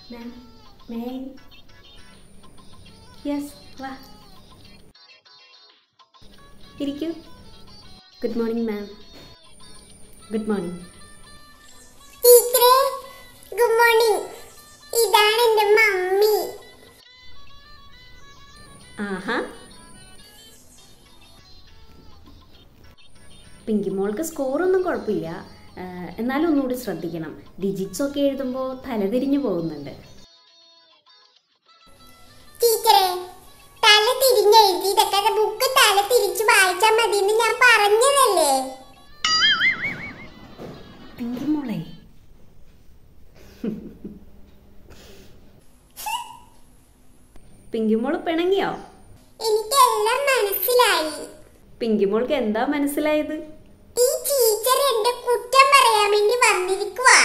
മാം may yes വാ ഇരിക്കൂ good morning ma'am good morning ടീച്ചറെ ഗുഡ് മോർണിംഗ് ഇതാണ് എൻ്റെ മമ്മി ആഹാ പിങ്കി മോൾക്ക് സ്കോറൊന്നും കുഴപ്പമില്ല ആ, എന്നാലും ഒന്നുകൂടി ശ്രദ്ധിക്കണം ഡിജിറ്റ്സ് ഒക്കെ എഴുതുമ്പോൾ തലതിരിഞ്ഞു പോകുന്നുണ്ട് ടീച്ചറെ തല തിരിഞ്ഞ് എഴുതിയതൊക്കെ ബുക്ക് തല തിരിച്ച് വായിച്ചാൽ മതി എന്ന് ഞാൻ പറഞ്ഞതല്ലേ പിങ്കി മോളെ പിങ്കി മോള് പിണങ്ങിയോ എനിക്കെല്ലാം മനസ്സിലായി പിങ്കി മോൾക്ക് എന്താ മനസ്സിലായത് ഈ ടീച്ചർ എന്റെ കുറ്റം പറയാൻ വേണ്ടി വന്നിരിക്കുവാ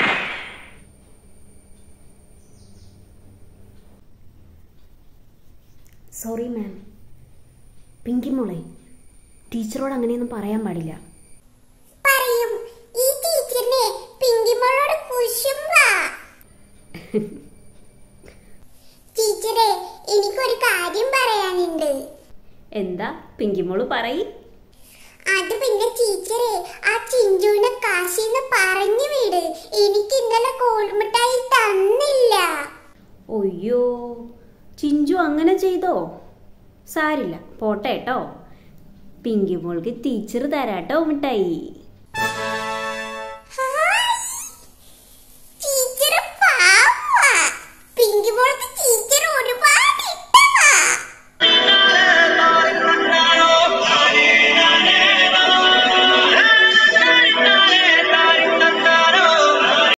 സോറി മാം പിങ്കി മോളെ ടീച്ചറോട് അങ്ങനെയൊന്നും പറയാൻ പാടില്ല പറയും ഈ ടീച്ചറിനെ പിങ്കിമോളോട് കുശുമ്പാ ടീച്ചറെ എനിക്കൊരു കാര്യം പറയാനുണ്ട് എന്താ പിങ്കി മോള് പറയ് അത് പിന്നെ ടീച്ചറെ ആ ചിഞ്ചുവിനെ കാശിന്ന് പറഞ്ഞു വിട് എനിക്ക് ഇന്നലെ കോൾമിഠായി തന്നില്ല ഒയ്യോ ചിഞ്ചു അങ്ങനെ ചെയ്തോ സാരില്ല പോട്ടെ കേട്ടോ പിങ്കി മോൾക്ക് ടീച്ചർ തരാട്ടോ മിഠായി